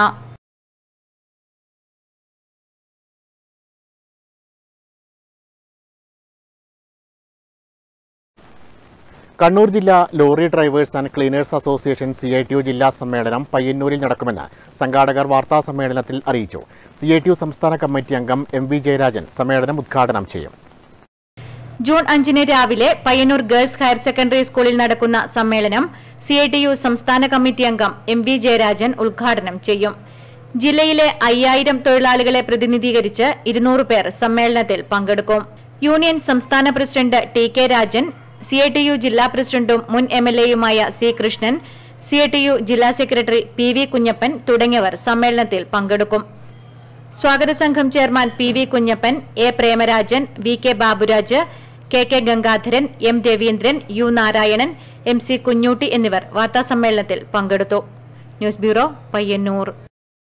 കണ്ണൂർ ജില്ലാ lorry drivers and cleaners association C I T U ജില്ലാ സമ്മേളനം പയ്യന്നൂരിൽ നടക്കുമെന്ന് സംഘാടകർ വാർത്താ സമ്മേളനത്തിൽ അറിയിച്ചു സി ഐ ടി യു സംസ്ഥാന കമ്മിറ്റി അംഗം എം വി ജയരാജൻ സമ്മേളനം ഉദ്ഘാടനം ചെയ്യും ജൂൺ അഞ്ചിന് രാവിലെ പയ്യന്നൂർ ഗേൾസ് ഹയർ സെക്കൻഡറി സ്കൂളിൽ നടക്കുന്ന സമ്മേളനം സി ഐ ടി യു സംസ്ഥാന കമ്മിറ്റി അംഗം എം വി ജയരാജൻ ഉദ്ഘാടനം ചെയ്യും ജില്ലയിലെ അയ്യായിരം തൊഴിലാളികളെ പ്രതിനിധീകരിച്ച് ഇരുന്നൂറ് പേർ സമ്മേളനത്തിൽ പങ്കെടുക്കും യൂണിയൻ സംസ്ഥാന president T K Rajan C I T U ജില്ലാ പ്രസിഡന്റും മുൻ എം എൽ എയുമായ C Krishnan C I T U ജില്ലാ സെക്രട്ടറി പി വി കുഞ്ഞപ്പൻ തുടങ്ങിയവർ സമ്മേളനത്തിൽ പങ്കെടുക്കും സ്വാഗത സംഘം chairman P V Kunhappan A Premarajan V K Baburaj K K Gangadharan M Raveendran U Narayanan M C Kunhootty എന്നിവർ വാർത്താസമ്മേളനത്തിൽ പങ്കെടുത്തു news bureau Payyanur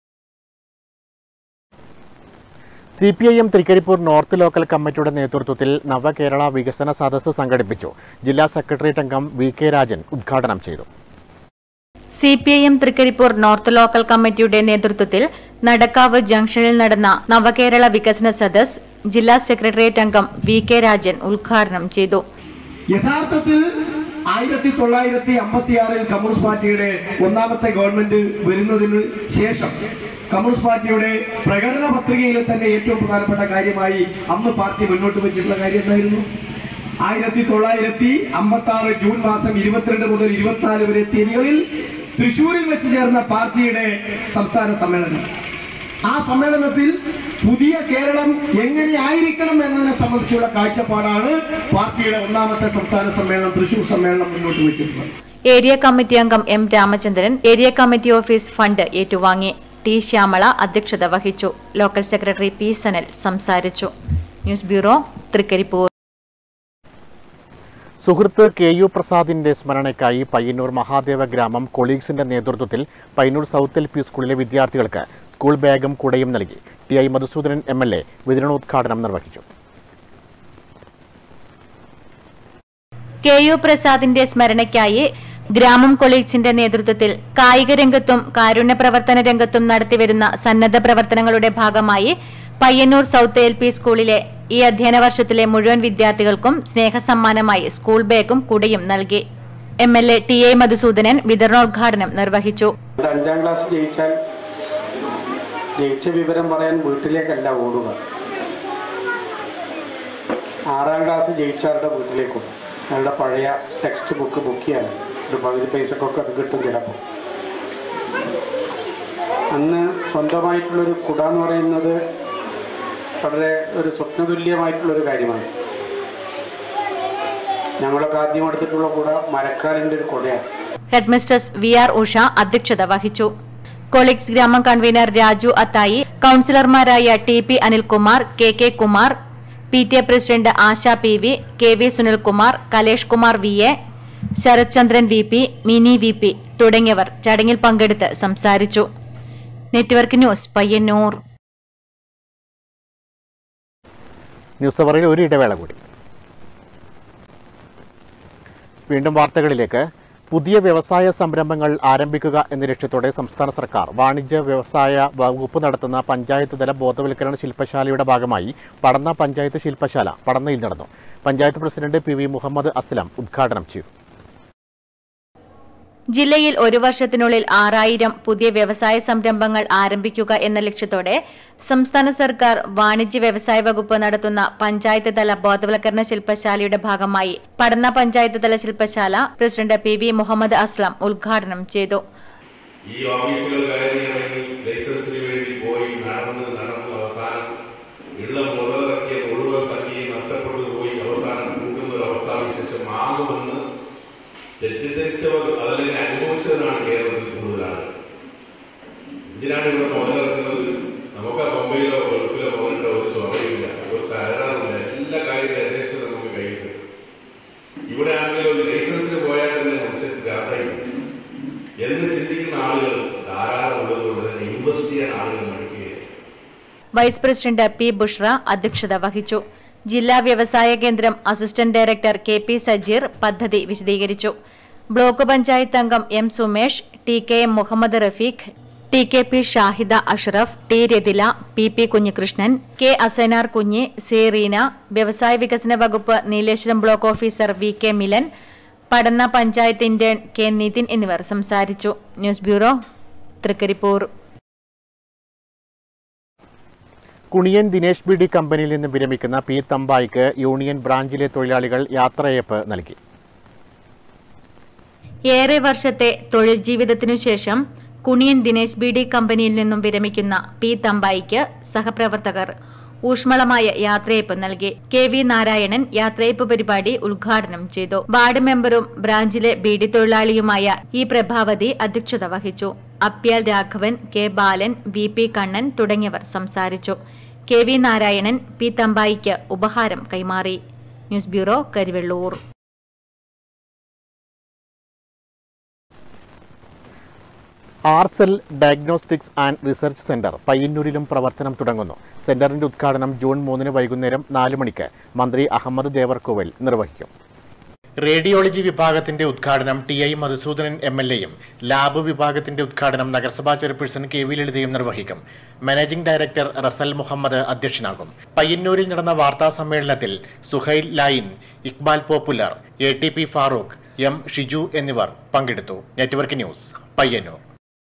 C P I M Thrikaripur north local കമ്മിറ്റിയുടെ നേതൃത്വത്തിൽ നവകേരള വികസന സദസ്സ് സംഘടിപ്പിച്ചു ജില്ലാ സെക്രട്ടേറിയറ്റ് അംഗം വി കെ രാജൻ ഉദ്ഘാടനം ചെയ്തു C P I M Thrikaripur north local കമ്മിറ്റിയുടെ നേതൃത്വത്തിൽ നടക്കാവ് ജംഗ്ഷനിൽ നടന്ന നവകേരള വികസന സദസ് ജില്ലാ സെക്രട്ടേറിയറ്റ് അംഗം വി കെ രാജൻ ഉദ്ഘാടനം ചെയ്തു യഥാർത്ഥത്തിൽ ആയിരത്തി തൊള്ളായിരത്തി അമ്പത്തിയാറിൽ കമ്മ്യൂണിസ്റ്റ് പാർട്ടിയുടെ ഒന്നാമത്തെ ഗവൺമെന്റ് വരുന്നതിന് ശേഷം കമ്മ്യൂണിസ്റ്റ് പാർട്ടിയുടെ പ്രകടന പത്രികയിൽ തന്നെ ഏറ്റവും പ്രധാനപ്പെട്ട കാര്യമായി അന്ന് പാർട്ടി മുന്നോട്ട് വെച്ചിട്ടുള്ള കാര്യം എന്തായിരുന്നു ആയിരത്തി തൊള്ളായിരത്തി അമ്പത്തി ആറ് ജൂൺ മാസം ഇരുപത്തിരണ്ട് മുതൽ ഇരുപത്തിനാല് വരെ തീയതികളിൽ തൃശൂരിൽ വെച്ച് ചേർന്ന പാർട്ടിയുടെ സംസ്ഥാന സമ്മേളനം ആ സമ്മേളനത്തിൽ പുതിയ കേരളം എങ്ങനെയായിരിക്കണം എന്നതിനെ സംബന്ധിച്ചുള്ള കാഴ്ചപ്പാടാണ് പാർട്ടിയുടെ ഒന്നാമത്തെ സംസ്ഥാന സമ്മേളനം തൃശൂർ സമ്മേളനം മുന്നോട്ട് വെച്ചിട്ടുള്ളത് ഏരിയ കമ്മിറ്റി അംഗം M Ramachandran area committee office fund ഏറ്റുവാങ്ങി ടി ശ്യാമള അധ്യക്ഷത വഹിച്ചു ലോക്കൽ സെക്രട്ടറി പി സനൽ സംസാരിച്ചു ന്യൂസ് ബ്യൂറോ തൃക്കരിപ്പൂർ സുഹൃത്ത് കെ യു പ്രസാദിന്റെ സ്മരണയ്ക്കായി പയ്യന്നൂർ മഹാദേവ ഗ്രാമം കൊളീഗ്സിന്റെ നേതൃത്വത്തിൽ പയ്യന്നൂർ സൗത്ത് എൽ പി സ്കൂളിലെ വിദ്യാർത്ഥികൾക്ക് സ്കൂൾ ബാഗും കുടയും നൽകി T I Madhusudanan M L A വിതരണോദ്ഘാടനം നിർവഹിച്ചു കെ യു പ്രസാദിന്റെ സ്മരണയ്ക്കായി ഗ്രാമം കൊളീഗ്സിന്റെ നേതൃത്വത്തിൽ കായിക രംഗത്തും കാരുണ്യ പ്രവർത്തന രംഗത്തും നടത്തിവരുന്ന സന്നദ്ധ പ്രവർത്തനങ്ങളുടെ ഭാഗമായി പയ്യന്നൂർ സൗത്ത് എൽ പി സ്കൂളിലെ ഈ അധ്യയന വർഷത്തിലെ മുഴുവൻ വിദ്യാർത്ഥികൾക്കും സ്നേഹസമ്മാനമായി സ്കൂൾ ബാഗും കുടയും നൽകി M L A T A Madhusudanan വിതരണോദ്ഘാടനം നിർവഹിച്ചു അഞ്ചാം ക്ലാസ് ജയിച്ചാൽ ജയിച്ച വിവരം പറയാൻ വീട്ടിലേക്കല്ല ഓടുക ആറാം ക്ലാസ് ജയിച്ചവരുടെ വീട്ടിലേക്ക് ഓടും ഞങ്ങളുടെ പഴയ ടെക്സ്റ്റ് ബുക്ക് ബുക്ക് ചെയ്യാൻ ഒരു പകുതി പൈസക്കൊക്കെ അത് കിട്ടും ചിലപ്പോൾ അന്ന് സ്വന്തമായിട്ടുള്ളൊരു കുട എന്ന് പറയുന്നത് വളരെ ഒരു സ്വപ്നതുല്യമായിട്ടുള്ളൊരു കാര്യമാണ് ഞങ്ങളൊക്കെ ആദ്യം എടുത്തിട്ടുള്ള കുട മരക്കാരൻ്റെ ഒരു കുടയാണ് ഹെഡ്മിസ്റ്റേഴ്സ് വി ആർ ഉഷ അധ്യക്ഷത വഹിച്ചു കൊളീഗ്സ് ഗ്രാമം കൺവീനർ രാജു അത്തായി കൌൺസിലർമാരായ T P Anilkumar K K Kumar P T A president Asha P V K V Sunilkumar Kalesh Kumar V A Sarathchandran V P Mini V P തുടങ്ങിയവർ ചടങ്ങിൽ പങ്കെടുത്ത് സംസാരിച്ചു നെറ്റ്വർക്ക് ന്യൂസ് പയ്യന്നൂർ ന്യൂസ് അവറിൽ ഒരു ഇടവേള കൂടി വീണ്ടും വാർത്തകളിലേക്ക് പുതിയ വ്യവസായ സംരംഭങ്ങൾ ആരംഭിക്കുക എന്ന ലക്ഷ്യത്തോടെ സംസ്ഥാന സർക്കാർ വാണിജ്യ വ്യവസായ വകുപ്പ് നടത്തുന്ന പഞ്ചായത്ത് തല ബോധവൽക്കരണ ശില്പശാലയുടെ ഭാഗമായി പടന്ന പഞ്ചായത്ത് ശില്പശാല പടന്നയിൽ നടന്നു panchayat president P V Muhammad Aslam ഉദ്ഘാടനം ചെയ്തു ജില്ലയിൽ ഒരു വർഷത്തിനുള്ളിൽ ആറായിരം പുതിയ വ്യവസായ സംരംഭങ്ങൾ ആരംഭിക്കുക എന്ന ലക്ഷ്യത്തോടെ സംസ്ഥാന സർക്കാർ വാണിജ്യ വ്യവസായ വകുപ്പ് നടത്തുന്ന പഞ്ചായത്ത് തല ബോധവൽക്കരണ ശില്പശാലയുടെ ഭാഗമായി പടന്ന പഞ്ചായത്ത് തല ശില്പശാല president P V Muhammad Aslam ഉദ്ഘാടനം ചെയ്തു ഈ ഓഫീസുകൾ കയറി ഇറങ്ങി ലൈസൻസിന് വേണ്ടി പോയി നടന്ന് നടന്ന് അവസാനം ഉള്ള മുതലിറക്കിയ മുഴുവൻ സംഖ്യയും നഷ്ടപ്പെട്ടു പോയി അവസാനം കൂട്ടുന്ന ഒരു അവസ്ഥാവിശേഷം ആകുമെന്ന് തെറ്റിദ്ധരിച്ചവർ അതല്ലെങ്കിൽ അനുഭവിച്ചതിനാണ് കേരളത്തിൽ കൂടുതലാണ് എന്തിനാണ് ഇവിടെ മുതലിറക്കുന്നത് നമുക്ക് ആ ബൊംബെയിലോ ഗൾഫിലോ പോയിട്ട് ഒരു ചുമയില്ല ഒരു തകരാറില്ല എല്ലാ കാര്യങ്ങളും ഏകദേശം നമുക്ക് കയ്യിൽ കിട്ടും ഇവിടെ ആണെങ്കിൽ ഒരു ലൈസൻസിന് പോയാൽ തന്നെ മനുഷ്യൻ ഗാഥയും എന്ന് ചിന്തിക്കുന്ന ആളുകൾ ധാരാളം ഉള്ളതുകൊണ്ട് തന്നെ ഇൻവെസ്റ്റ് ചെയ്യാൻ ആളുകൾ മടിക്കുകയാണ് വൈസ് പ്രസിഡന്റ് പി ബുഷ്ര അധ്യക്ഷത വഹിച്ചു ജില്ലാ വ്യവസായ കേന്ദ്രം assistant director K P Sajeer പദ്ധതി വിശദീകരിച്ചു ബ്ലോക്ക് പഞ്ചായത്ത് അംഗം M Sumesh T K M Muhammad Rafeeq T K P Shahida Ashraf T Rathila P P Kunhikrishnan K Asanar Kunhi C Reena വ്യവസായ വികസന വകുപ്പ് Nileshwaram block officer V K Milan Padanna panchayat intern K Nithin എന്നിവർ സംസാരിച്ചു news bureau Thrikaripur Kuniyan Dinesh B D കമ്പനിയിൽ നിന്ന് വിരമിക്കുന്ന പി തമ്പായിക്ക് യൂണിയൻ ബ്രാഞ്ചിലെ തൊഴിലാളികൾ യാത്രയയപ്പ് നൽകി ഏറെ വർഷത്തെ തൊഴിൽ ജീവിതത്തിനു ശേഷം കുണിയൻ ദിനേശ് ബി ഡി കമ്പനിയിൽ നിന്നും വിരമിക്കുന്ന പി തമ്പായിക്ക് സഹപ്രവർത്തകർ ഊഷ്മളമായ യാത്രയയപ്പ് നൽകി കെ വി നാരായണൻ യാത്രയയപ്പ് പരിപാടി ഉദ്ഘാടനം ചെയ്തു വാർഡ് മെമ്പറും ബ്രാഞ്ചിലെ ബീഡി തൊഴിലാളിയുമായ ഇ പ്രഭാവതി അധ്യക്ഷത വഹിച്ചു Apyal Raghavan K Balan V P Kannan തുടങ്ങിയവർ സംസാരിച്ചു കെ വി നാരായണൻ പി തമ്പായിക്ക് ഉപഹാരം കൈമാറി news bureau Karivellur Arcel diagnostics and research centre പയ്യന്നൂരിലും പ്രവർത്തനം തുടങ്ങുന്നു സെന്ററിന്റെ ഉദ്ഘാടനം ജൂൺ മൂന്നിന് വൈകുന്നേരം നാല് മണിക്ക് മന്ത്രി അഹമ്മദ് ദേവർകോവൽ നിർവഹിക്കും റേഡിയോളജി വിഭാഗത്തിന്റെ ഉദ്ഘാടനം T I Madhusudanan M L എയും ലാബ് വിഭാഗത്തിന്റെ ഉദ്ഘാടനം നഗരസഭാ ചെയർപേഴ്സൺ കെ വി ലളിതയും നിർവഹിക്കും മാനേജിംഗ് ഡയറക്ടർ റസൽ മുഹമ്മദ് അധ്യക്ഷനാകും പയ്യന്നൂരിൽ നടന്ന വാർത്താ സമ്മേളനത്തിൽ സുഹൈൽ ലൈൻ Iqbal popular A T P Farooq M Shiju എന്നിവർ പങ്കെടുത്തു നെറ്റ്വർക്ക് ന്യൂസ് പയ്യന്നൂർ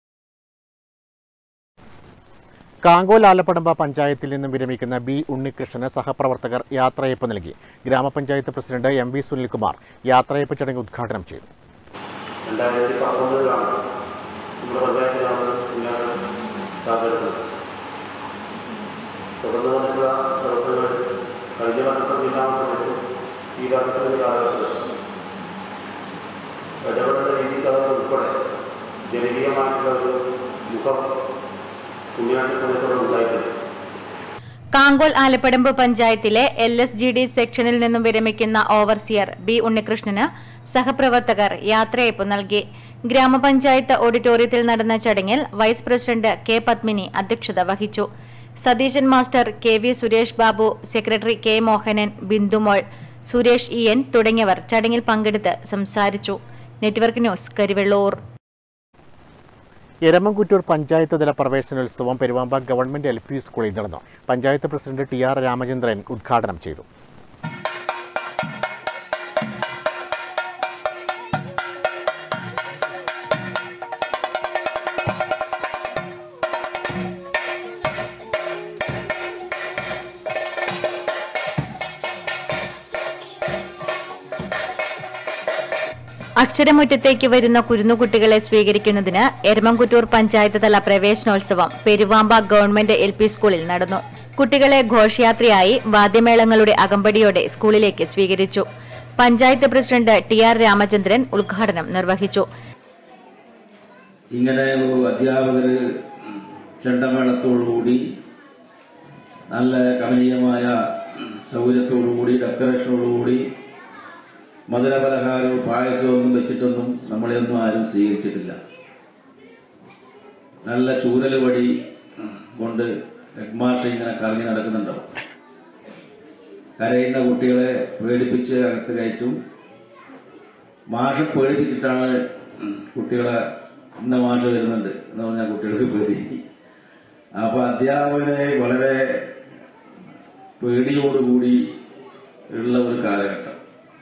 കാങ്കോൽ ആലപ്പടമ്പ പഞ്ചായത്തിൽ നിന്നും വിരമിക്കുന്ന ബി ഉണ്ണികൃഷ്ണന് സഹപ്രവർത്തകർ യാത്രയയപ്പ് നൽകി ഗ്രാമപഞ്ചായത്ത് പ്രസിഡന്റ് എം വി സുനിൽകുമാർ യാത്രയയപ്പ് ചടങ്ങ് ഉദ്ഘാടനം ചെയ്തു രണ്ടായിരത്തി പത്തൊമ്പതിലാണ് നമ്മുടെ പഞ്ചായത്തിലാണ് ഇങ്ങനെ സാധ്യതകൾ തുടർന്ന് വന്നിട്ടുള്ള ദിവസങ്ങൾ കഴിഞ്ഞ ഭരണസമിതിയിലാവുന്ന സമയത്തും ഈ ഭരണസമിതി കാലഘട്ടത്തിൽ ഇടപെടേണ്ട രീതിക്കകത്ത് ഉൾപ്പെടെ ജനകീയമായിട്ടുള്ള ഒരു മുഖം കുഞ്ഞാട്ടി സമയത്തോടെ ഉണ്ടായിട്ടുണ്ട് കാങ്കോൽ ആലപ്പടമ്പ് പഞ്ചായത്തിലെ എൽ എസ് ജി ഡി സെക്ഷനിൽ നിന്നും വിരമിക്കുന്ന ഓവർസിയർ ബി ഉണ്ണികൃഷ്ണന് സഹപ്രവർത്തകർ യാത്രയയപ്പ് നൽകി ഗ്രാമപഞ്ചായത്ത് ഓഡിറ്റോറിയത്തിൽ നടന്ന ചടങ്ങിൽ വൈസ് പ്രസിഡന്റ് കെ പത്മിനി അധ്യക്ഷത വഹിച്ചു Satheesan master K V Suresh Babu secretary K Mohanan Bindumol Suresh E N തുടങ്ങിയവർ ചടങ്ങിൽ പങ്കെടുത്ത് സംസാരിച്ചു നെറ്റ്വർക്ക് ന്യൂസ് കരിവെള്ളൂർ എരമംകുറ്റൂർ പഞ്ചായത്ത് തല പ്രവേശനോത്സവം പെരുവാമ്പ ഗവൺമെന്റ് എൽ പി സ്കൂളിൽ നടന്നു panchayat president T R Ramachandran ഉദ്ഘാടനം ചെയ്തു അക്ഷരമുറ്റത്തേക്ക് വരുന്ന കുരുന്നുകുട്ടികളെ സ്വീകരിക്കുന്നതിന് എരമംകുറ്റൂർ പഞ്ചായത്ത് തല പ്രവേശനോത്സവം പെരുവാമ്പ ഗവൺമെന്റ് എൽ പി സ്കൂളിൽ നടന്നു കുട്ടികളെ ഘോഷയാത്രയായി വാദ്യമേളങ്ങളുടെ അകമ്പടിയോടെ സ്കൂളിലേക്ക് സ്വീകരിച്ചു panchayat president T R Ramachandran ഉദ്ഘാടനം നിർവഹിച്ചു ഇങ്ങനെ ഒരു അധ്യാപകര് ചെണ്ടമേളത്തോടുകൂടി നല്ല കമനീയമായ സൗകര്യത്തോടുകൂടി ഡെക്കറേഷനോടുകൂടി മധുരപലഹാരവും പായസവും ഒന്നും വെച്ചിട്ടൊന്നും നമ്മളെയൊന്നും ആരും സ്വീകരിച്ചിട്ടില്ല നല്ല ചൂരല് വടി കൊണ്ട് ഹെഡ്മാഷ ഇങ്ങനെ കറങ്ങി നടക്കുന്നുണ്ടാവും കരയുന്ന കുട്ടികളെ പേടിപ്പിച്ച് അകത്ത് കയറ്റും മാഷ പേടിപ്പിച്ചിട്ടാണ് കുട്ടികളെ ഇന്ന മാഷ വരുന്നുണ്ട് എന്ന് പറഞ്ഞാൽ കുട്ടികൾക്ക് പേടി അപ്പൊ അധ്യാപകരെ വളരെ പേടിയോടുകൂടി ഉള്ള ഒരു കാലഘട്ടം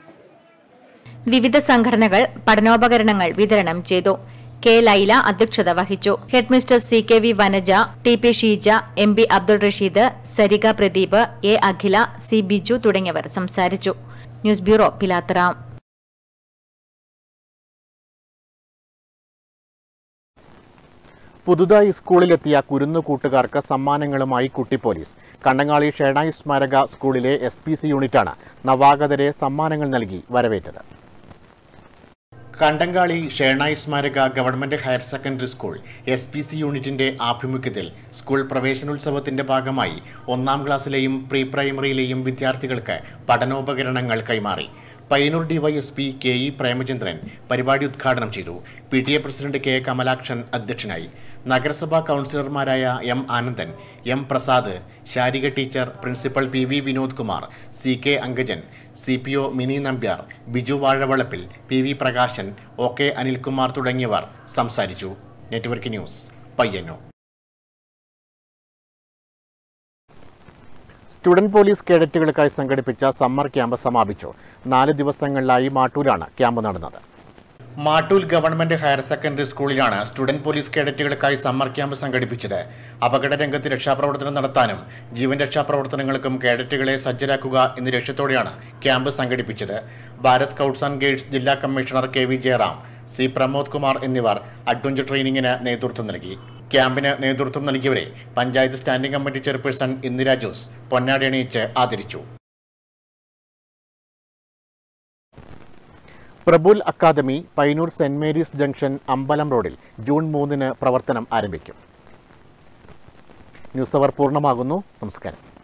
വിവിധ സംഘടനകൾ പഠനോപകരണങ്ങൾ വിതരണം ചെയ്തു കെ ലൈല അധ്യക്ഷത വഹിച്ചു headmistress C K V Vanaja T P Sheeja M B Abdul Rasheed Sarika Pradeep A Akhila C Biju തുടങ്ങിയവർ സംസാരിച്ചു ന്യൂസ് ബ്യൂറോ പിലാത്തറ പുതുതായി സ്കൂളിലെത്തിയ കുരുന്നു കൂട്ടുകാർക്ക് സമ്മാനങ്ങളുമായി കുട്ടി പോലീസ് കണ്ണങ്ങാളി ഷേണായി സ്മാരക സ്കൂളിലെ എസ് പി സി യൂണിറ്റാണ് നവാഗതരെ സമ്മാനങ്ങൾ നൽകി വരവേറ്റത് കണ്ടങ്കാളി ഷേണായി സ്മാരക government higher secondary school S P C യൂണിറ്റിന്റെ ആഭിമുഖ്യത്തിൽ സ്കൂൾ പ്രവേശനോത്സവത്തിന്റെ ഭാഗമായി ഒന്നാം ക്ലാസ്സിലെയും പ്രീ പ്രൈമറിയിലെയും വിദ്യാർത്ഥികൾക്ക് പഠനോപകരണങ്ങൾ കൈമാറി Payyanur DYSP K E Premachandran പരിപാടി ഉദ്ഘാടനം ചെയ്തു P T A president K Kamalakshan അധ്യക്ഷനായി നഗരസഭാ കൗൺസിലർമാരായ M Anandan M Prasad Sarika teacher principal P V Vinod Kumar C K Angajan C P O Mini Nambiar Biju Vazhavalappil P V Prakashan O K Anilkumar തുടങ്ങിയവർ സംസാരിച്ചു network news Payyanur student police കേഡറ്റുകൾക്കായി സംഘടിപ്പിച്ച സമ്മർ ക്യാമ്പ് സമാപിച്ചു നാല് ദിവസങ്ങളിലായി മാട്ടൂരാണ് ക്യാമ്പ് നടന്നത് മാട്ടൂൽ ഗവൺമെന്റ് ഹയർ സെക്കൻഡറി സ്കൂളിലാണ് സ്റ്റുഡന്റ് പോലീസ് കേഡറ്റുകൾക്കായി സമ്മർ ക്യാമ്പ് സംഘടിപ്പിച്ചത് അപകട രംഗത്ത് രക്ഷാപ്രവർത്തനം നടത്താനും ജീവൻ രക്ഷാപ്രവർത്തനങ്ങൾക്കും കേഡറ്റുകളെ സജ്ജരാക്കുക എന്ന ലക്ഷ്യത്തോടെയാണ് ക്യാമ്പ് സംഘടിപ്പിച്ചത് ഭാരത് സ്കൗട്ട്സ് ആൻഡ് ഗൈഡ്സ് ജില്ലാ commissioner K V Jayaram C Pramod Kumar എന്നിവർ അഡ്വഞ്ചർ ട്രെയിനിങ്ങിന് നേതൃത്വം നൽകി ക്യാമ്പിന് നേതൃത്വം നൽകിയവരെ panchayat standing committee chairperson Indira Jose പൊന്നാടി അണിയിച്ച് ആദരിച്ചു Prabul academy Painoor Saint Mary's junction അമ്പലം റോഡിൽ ജൂൺ മൂന്നിന് പ്രവർത്തനം ആരംഭിക്കും ന്യൂസ് അവർ പൂർണ്ണമാകുന്നു നമസ്കാരം